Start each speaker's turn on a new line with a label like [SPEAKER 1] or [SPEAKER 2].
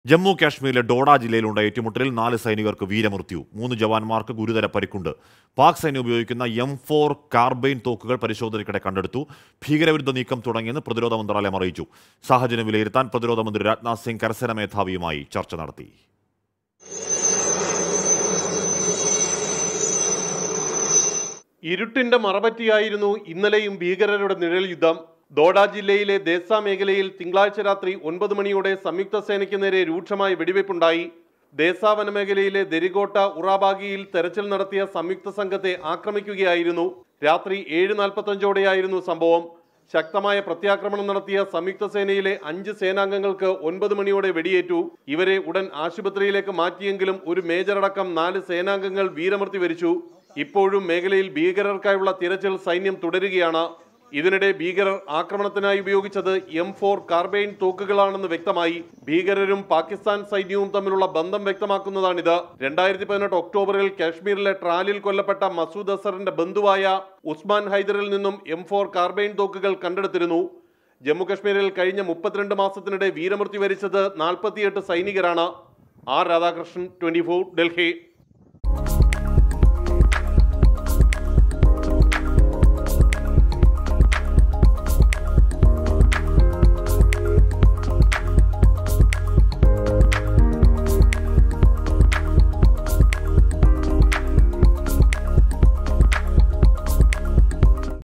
[SPEAKER 1] ജമ്മു കാശ്മീരിലെ ഡോഡ ജില്ലയിലുണ്ടായ ഏറ്റുമുട്ടലിൽ നാല് സൈനികർക്ക് വീരമൃത്യു മൂന്ന് ജവാന്മാർക്ക് ഗുരുതര പരിക്കുണ്ട് പാക് സൈന്യം ഉപയോഗിക്കുന്ന എം ഫോർ കാർബൈൻ തോക്കുകൾ പരിശോധനയ്ക്കിടെ കണ്ടെടുത്തു ഭീകരവിരുദ്ധ നീക്കം തുടങ്ങിയെന്ന് പ്രതിരോധ മന്ത്രാലയം അറിയിച്ചു സാഹചര്യം വിലയിരുത്താൻ പ്രതിരോധ മന്ത്രി രാജ്നാഥ് സിംഗ് കരസേന മേധാവിയുമായി ചർച്ച നടത്തി
[SPEAKER 2] ഇരുട്ടിന്റെ മറപറ്റിയായിരുന്നു ഇന്നലെയും ഭീകരരുടെ നിഴൽ യുദ്ധം ദോഡ ജില്ലയിലെ ദേസ മേഖലയിൽ തിങ്കളാഴ്ച രാത്രി ഒൻപത് മണിയോടെ സംയുക്ത സേനയ്ക്ക് നേരെ രൂക്ഷമായ വെടിവയ്പുണ്ടായി ദേസ വനമേഖലയിലെ ദരികോട്ട ഉറാബാഗിയിൽ തെരച്ചിൽ നടത്തിയ സംയുക്ത സംഘത്തെ ആക്രമിക്കുകയായിരുന്നു രാത്രി ഏഴ് നാൽപ്പത്തഞ്ചോടെയായിരുന്നു സംഭവം ശക്തമായ പ്രത്യാക്രമണം നടത്തിയ സംയുക്ത സേനയിലെ അഞ്ച് സേനാംഗങ്ങൾക്ക് ഒൻപത് മണിയോടെ വെടിയേറ്റു ഇവരെ ഉടൻ ആശുപത്രിയിലേക്ക് മാറ്റിയെങ്കിലും ഒരു മേജർ അടക്കം നാല് സേനാംഗങ്ങൾ വീരമൃത്യു വരിച്ചു ഇപ്പോഴും മേഖലയിൽ ഭീകരർക്കായുള്ള തിരച്ചിൽ സൈന്യം തുടരുകയാണ് ഇതിനിടെ ഭീകരർ ആക്രമണത്തിനായി ഉപയോഗിച്ചത് എം ഫോർ കാർബൈൻ തോക്കുകളാണെന്ന് വ്യക്തമായി ഭീകരരും പാകിസ്ഥാൻ സൈന്യവും തമ്മിലുള്ള ബന്ധം വ്യക്തമാക്കുന്നതാണിത് രണ്ടായിരത്തി പതിനെട്ട് ഒക്ടോബറിൽ കാശ്മീരിലെ ട്രാലിൽ കൊല്ലപ്പെട്ട മസൂദ് അസറിന്റെ ബന്ധുവായ ഉസ്മാൻ ഹൈദറിൽ നിന്നും എം ഫോർ കാർബൈൻ തോക്കുകൾ കണ്ടെടുത്തിരുന്നു ജമ്മുകശ്മീരിൽ കഴിഞ്ഞ മുപ്പത്തിരണ്ട് മാസത്തിനിടെ വീരമൃത്യു വരിച്ചത് നാൽപ്പത്തിയെട്ട് സൈനികരാണ് ആർ രാധാകൃഷ്ണൻ ട്വന്റി ഡൽഹി